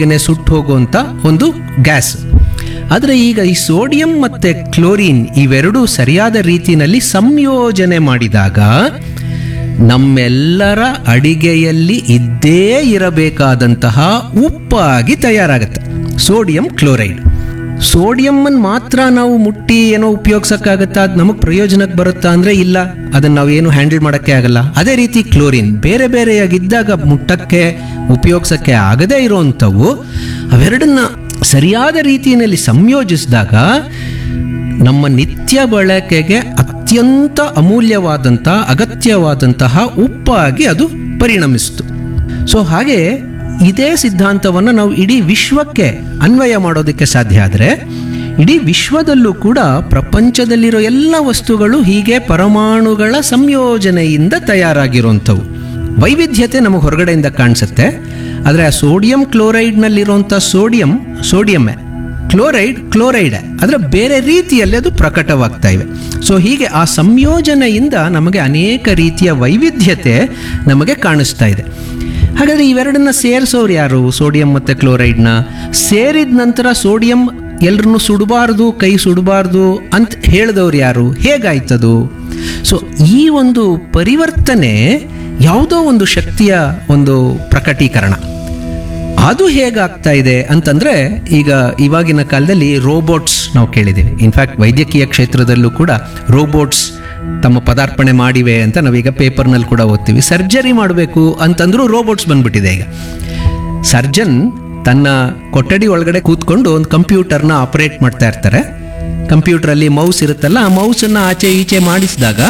ಸುಟ್ಟು ಹೋಗುವಂತ ಒಂದು ಗ್ಯಾಸ್ ಆದರೆ ಈಗ ಈ ಸೋಡಿಯಂ ಮತ್ತೆ ಕ್ಲೋರಿನ್ ಇವೆರಡೂ ಸರಿಯಾದ ರೀತಿಯಲ್ಲಿ ಸಂಯೋಜನೆ ಮಾಡಿದಾಗ ನಮ್ಮೆಲ್ಲರ ಅಡಿಗೆಯಲ್ಲಿ ಇದ್ದೇ ಇರಬೇಕಾದಂತಹ ಉಪ್ಪಾಗಿ ತಯಾರಾಗುತ್ತೆ ಸೋಡಿಯಂ ಕ್ಲೋರೈಡ್ ಸೋಡಿಯಂ ಮಾತ್ರ ನಾವು ಮುಟ್ಟಿ ಏನೋ ಉಪಯೋಗಿಸಕ್ಕಾಗತ್ತಾ ಅದು ನಮಗೆ ಪ್ರಯೋಜನಕ್ಕೆ ಬರುತ್ತಾ ಅಂದ್ರೆ ಇಲ್ಲ ಅದನ್ನ ನಾವು ಏನು ಹ್ಯಾಂಡಲ್ ಮಾಡೋಕ್ಕೆ ಆಗಲ್ಲ ಅದೇ ರೀತಿ ಕ್ಲೋರಿನ್ ಬೇರೆ ಬೇರೆಯಾಗಿದ್ದಾಗ ಮುಟ್ಟಕ್ಕೆ ಉಪಯೋಗಿಸಕ್ಕೆ ಆಗದೇ ಇರುವಂಥವು ಅವೆರಡನ್ನ ಸರಿಯಾದ ರೀತಿಯಲ್ಲಿ ಸಂಯೋಜಿಸಿದಾಗ ನಮ್ಮ ನಿತ್ಯ ಬಳಕೆಗೆ ಅತ್ಯಂತ ಅಮೂಲ್ಯವಾದಂಥ ಅಗತ್ಯವಾದಂತಹ ಉಪ್ಪಾಗಿ ಅದು ಪರಿಣಮಿಸಿತು ಸೊ ಹಾಗೆ ಇದೇ ಸಿದ್ಧಾಂತವನ್ನು ನಾವು ಇಡೀ ವಿಶ್ವಕ್ಕೆ ಅನ್ವಯ ಮಾಡೋದಕ್ಕೆ ಸಾಧ್ಯ ಆದರೆ ಇಡೀ ವಿಶ್ವದಲ್ಲೂ ಕೂಡ ಪ್ರಪಂಚದಲ್ಲಿರೋ ಎಲ್ಲ ವಸ್ತುಗಳು ಹೀಗೆ ಪರಮಾಣುಗಳ ಸಂಯೋಜನೆಯಿಂದ ತಯಾರಾಗಿರುವಂಥವು ವೈವಿಧ್ಯತೆ ನಮಗೆ ಹೊರಗಡೆಯಿಂದ ಕಾಣಿಸುತ್ತೆ ಆದರೆ ಆ ಸೋಡಿಯಂ ಕ್ಲೋರೈಡ್ನಲ್ಲಿರುವಂಥ ಸೋಡಿಯಂ ಸೋಡಿಯಮ್ಮೆ ಕ್ಲೋರೈಡ್ ಕ್ಲೋರೈಡ್ ಆದರೆ ಬೇರೆ ರೀತಿಯಲ್ಲಿ ಅದು ಪ್ರಕಟವಾಗ್ತಾ ಇವೆ ಸೊ ಹೀಗೆ ಆ ಸಂಯೋಜನೆಯಿಂದ ನಮಗೆ ಅನೇಕ ರೀತಿಯ ವೈವಿಧ್ಯತೆ ನಮಗೆ ಕಾಣಿಸ್ತಾ ಇದೆ ಹಾಗಾದರೆ ಇವೆರಡನ್ನ ಸೇರಿಸೋರು ಯಾರು ಸೋಡಿಯಂ ಮತ್ತು ಕ್ಲೋರೈಡ್ನ ಸೇರಿದ ನಂತರ ಸೋಡಿಯಂ ಎಲ್ರನ್ನೂ ಸುಡಬಾರ್ದು ಕೈ ಸುಡಬಾರ್ದು ಅಂತ ಹೇಳಿದವ್ರು ಯಾರು ಹೇಗಾಯ್ತದು ಸೊ ಈ ಒಂದು ಪರಿವರ್ತನೆ ಯಾವುದೋ ಒಂದು ಶಕ್ತಿಯ ಒಂದು ಪ್ರಕಟೀಕರಣ ಅದು ಹೇಗಾಗ್ತಾ ಇದೆ ಅಂತಂದ್ರೆ ಈಗ ಇವಾಗಿನ ಕಾಲದಲ್ಲಿ ರೋಬೋಟ್ಸ್ ನಾವು ಕೇಳಿದ್ದೀವಿ ಇನ್ಫ್ಯಾಕ್ಟ್ ವೈದ್ಯಕೀಯ ಕ್ಷೇತ್ರದಲ್ಲೂ ಕೂಡ ರೋಬೋಟ್ಸ್ ತಮ್ಮ ಪದಾರ್ಪಣೆ ಮಾಡಿವೆ ಅಂತ ನಾವೀಗ ಪೇಪರ್ನಲ್ಲಿ ಕೂಡ ಓದ್ತೀವಿ ಸರ್ಜರಿ ಮಾಡಬೇಕು ಅಂತಂದ್ರೂ ರೋಬೋಟ್ಸ್ ಬಂದ್ಬಿಟ್ಟಿದೆ ಈಗ ಸರ್ಜನ್ ತನ್ನ ಕೊಠಡಿ ಒಳಗಡೆ ಕೂತ್ಕೊಂಡು ಒಂದು ಕಂಪ್ಯೂಟರ್ನ ಆಪರೇಟ್ ಮಾಡ್ತಾ ಇರ್ತಾರೆ ಕಂಪ್ಯೂಟರಲ್ಲಿ ಮೌಸ್ ಇರುತ್ತಲ್ಲ ಆ ಮೌಸನ್ನು ಆಚೆ ಈಚೆ ಮಾಡಿಸಿದಾಗ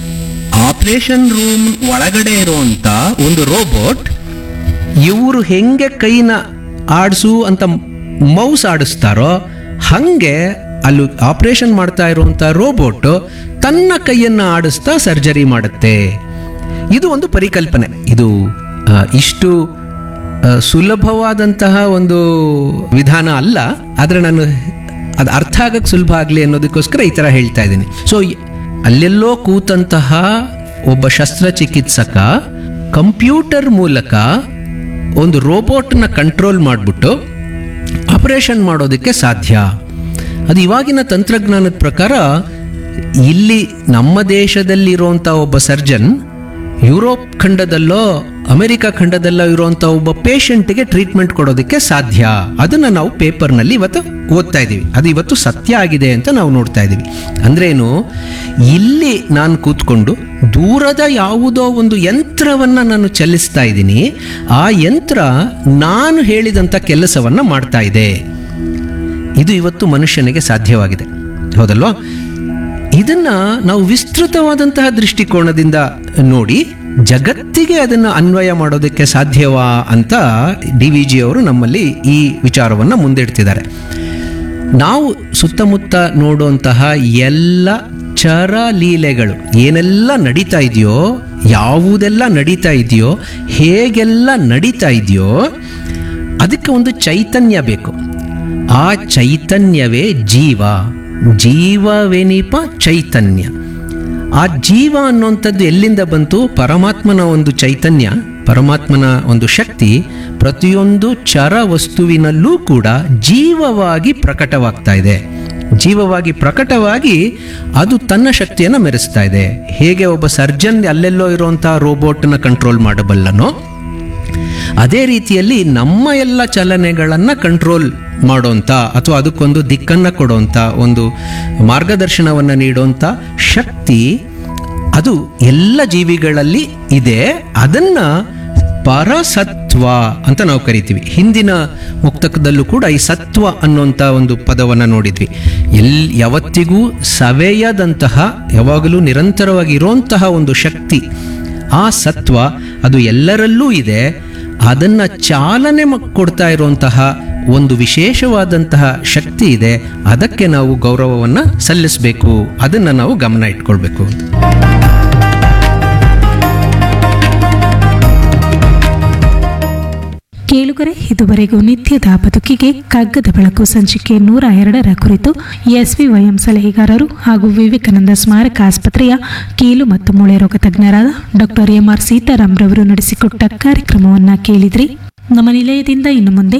ಆಪರೇಷನ್ ರೂಮ್ ಒಳಗಡೆ ಇರುವಂತ ಒಂದು ರೋಬೋಟ್ ಇವರು ಹೆಂಗೆ ಕೈನ ಆಡಿಸು ಅಂತ ಮೌಸ್ ಆಡಿಸ್ತಾರೋ ಹಂಗೆ ಅಲ್ಲಿ ಆಪರೇಷನ್ ಮಾಡ್ತಾ ಇರುವಂತ ರೋಬೋಟ್ ತನ್ನ ಕೈಯನ್ನ ಆಡಿಸ್ತಾ ಸರ್ಜರಿ ಮಾಡುತ್ತೆ ಇದು ಒಂದು ಪರಿಕಲ್ಪನೆ ಇದು ಆ, ಇಷ್ಟು ಆ, ಸುಲಭವಾದಂತಹ ಒಂದು ವಿಧಾನ ಅಲ್ಲ ಆದರೆ ನಾನು ಅದು ಅರ್ಥ ಆಗಕ್ಕೆ ಸುಲಭ ಆಗಲಿ ಅನ್ನೋದಕ್ಕೋಸ್ಕರ ಈ ಥರ ಹೇಳ್ತಾ ಇದ್ದೀನಿ ಸೊ ಅಲ್ಲೆಲ್ಲೋ ಕೂತಂತಹ ಒಬ್ಬ ಶಸ್ತ್ರಚಿಕಿತ್ಸಕ ಕಂಪ್ಯೂಟರ್ ಮೂಲಕ ಒಂದು ರೋಬೋಟ್ನ ಕಂಟ್ರೋಲ್ ಮಾಡಿಬಿಟ್ಟು ಆಪರೇಷನ್ ಮಾಡೋದಕ್ಕೆ ಸಾಧ್ಯ ಅದು ಇವಾಗಿನ ತಂತ್ರಜ್ಞಾನದ ಪ್ರಕಾರ ಇಲ್ಲಿ ನಮ್ಮ ದೇಶದಲ್ಲಿರುವಂಥ ಒಬ್ಬ ಸರ್ಜನ್ ಯುರೋಪ್ ಖಂಡದಲ್ಲೋ ಅಮೆರಿಕ ಖಂಡದಲ್ಲೋ ಇರುವಂಥ ಒಬ್ಬ ಪೇಷಂಟ್ಗೆ ಟ್ರೀಟ್ಮೆಂಟ್ ಕೊಡೋದಕ್ಕೆ ಸಾಧ್ಯ ಅದನ್ನು ನಾವು ಪೇಪರ್ನಲ್ಲಿ ಇವತ್ತು ಓದ್ತಾ ಇದ್ದೀವಿ ಅದು ಇವತ್ತು ಸತ್ಯ ಆಗಿದೆ ಅಂತ ನಾವು ನೋಡ್ತಾ ಇದ್ದೀವಿ ಅಂದ್ರೇನು ಇಲ್ಲಿ ನಾನು ಕೂತ್ಕೊಂಡು ದೂರದ ಯಾವುದೋ ಒಂದು ಯಂತ್ರವನ್ನು ನಾನು ಚಲಿಸ್ತಾ ಇದ್ದೀನಿ ಆ ಯಂತ್ರ ನಾನು ಹೇಳಿದಂಥ ಕೆಲಸವನ್ನು ಮಾಡ್ತಾ ಇದೆ ಇದು ಇವತ್ತು ಮನುಷ್ಯನಿಗೆ ಸಾಧ್ಯವಾಗಿದೆ ಹೌದಲ್ವಾ ಇದನ್ನ ನಾವು ವಿಸ್ತೃತವಾದಂತಹ ದೃಷ್ಟಿಕೋನದಿಂದ ನೋಡಿ ಜಗತ್ತಿಗೆ ಅದನ್ನು ಅನ್ವಯ ಮಾಡೋದಕ್ಕೆ ಸಾಧ್ಯವಾ ಅಂತ ಡಿ ವಿ ಜಿ ಅವರು ನಮ್ಮಲ್ಲಿ ಈ ವಿಚಾರವನ್ನು ಮುಂದಿಡ್ತಿದ್ದಾರೆ ನಾವು ಸುತ್ತಮುತ್ತ ನೋಡುವಂತಹ ಎಲ್ಲ ಚರ ಲೀಲೆಗಳು ಏನೆಲ್ಲ ನಡೀತಾ ಇದೆಯೋ ಯಾವುದೆಲ್ಲ ನಡೀತಾ ಇದೆಯೋ ಹೇಗೆಲ್ಲ ನಡೀತಾ ಇದೆಯೋ ಅದಕ್ಕೆ ಒಂದು ಚೈತನ್ಯ ಬೇಕು ಆ ಚೈತನ್ಯವೇ ಜೀವ ಜೀವವೆನಿಪ ಚೈತನ್ಯ ಆ ಜೀವ ಅನ್ನುವಂಥದ್ದು ಎಲ್ಲಿಂದ ಬಂತು ಪರಮಾತ್ಮನ ಒಂದು ಚೈತನ್ಯ ಪರಮಾತ್ಮನ ಒಂದು ಶಕ್ತಿ ಪ್ರತಿಯೊಂದು ಚರ ವಸ್ತುವಿನಲ್ಲೂ ಕೂಡ ಜೀವವಾಗಿ ಪ್ರಕಟವಾಗ್ತಾ ಇದೆ ಜೀವವಾಗಿ ಪ್ರಕಟವಾಗಿ ಅದು ತನ್ನ ಶಕ್ತಿಯನ್ನು ಮೆರೆಸ್ತಾ ಇದೆ ಹೇಗೆ ಒಬ್ಬ ಸರ್ಜನ್ ಅಲ್ಲೆಲ್ಲೋ ಇರುವಂತಹ ರೋಬೋಟ್ನ ಕಂಟ್ರೋಲ್ ಮಾಡಬಲ್ಲನೋ ಅದೇ ರೀತಿಯಲ್ಲಿ ನಮ್ಮ ಎಲ್ಲ ಚಲನೆಗಳನ್ನು ಕಂಟ್ರೋಲ್ ಮಾಡೋಂಥ ಅಥವಾ ಅದಕ್ಕೊಂದು ದಿಕ್ಕನ್ನು ಕೊಡೋಂಥ ಒಂದು ಮಾರ್ಗದರ್ಶನವನ್ನು ನೀಡುವಂಥ ಶಕ್ತಿ ಅದು ಎಲ್ಲ ಜೀವಿಗಳಲ್ಲಿ ಇದೆ ಅದನ್ನ ಪರಸತ್ವ ಅಂತ ನಾವು ಕರಿತೀವಿ ಹಿಂದಿನ ಮುಕ್ತಕದಲ್ಲೂ ಕೂಡ ಈ ಸತ್ವ ಅನ್ನುವಂಥ ಒಂದು ಪದವನ್ನು ನೋಡಿದ್ವಿ ಎಲ್ ಯಾವತ್ತಿಗೂ ಸವೆಯದಂತಹ ಯಾವಾಗಲೂ ನಿರಂತರವಾಗಿ ಇರುವಂತಹ ಒಂದು ಶಕ್ತಿ ಆ ಸತ್ವ ಅದು ಎಲ್ಲರಲ್ಲೂ ಇದೆ ಅದನ್ನ ಚಾಲನೆ ಮ- ಕೊಡ್ತಾ ಇರುವಂತಹ ಒಂದು ವಿಶೇಷವಾದಂತಹ ಶಕ್ತಿ ಇದೆ ಅದಕ್ಕೆ ನಾವು ಗೌರವವನ್ನು ಸಲ್ಲಿಸಬೇಕು ಅದನ್ನು ನಾವು ಗಮನ ಇಟ್ಕೊಳ್ಬೇಕು ಅಂತ ಕೇಳುಗರೆ ಇದುವರೆಗೂ ನಿತ್ಯದ ಬದುಕಿಗೆ ಕಗ್ಗದ ಬೆಳಕು ಸಂಚಿಕೆ ನೂರ ಎರಡರ ಕುರಿತು ಎಸ್ವಿವೈಎಂ ಸಲಹೆಗಾರರು ಹಾಗೂ ವಿವೇಕಾನಂದ ಸ್ಮಾರಕ ಆಸ್ಪತ್ರೆಯ ಕೀಲು ಮತ್ತು ಮೂಳೆ ರೋಗ ತಜ್ಞರಾದ ಡಾಕ್ಟರ್ ಎಂಆರ್ ಸೀತಾರಾಮ್ ರವರು ನಡೆಸಿಕೊಟ್ಟ ಕಾರ್ಯಕ್ರಮವನ್ನ ಕೇಳಿದ್ರಿ ನಮ್ಮ ನಿಲಯದಿಂದ ಇನ್ನು ಮುಂದೆ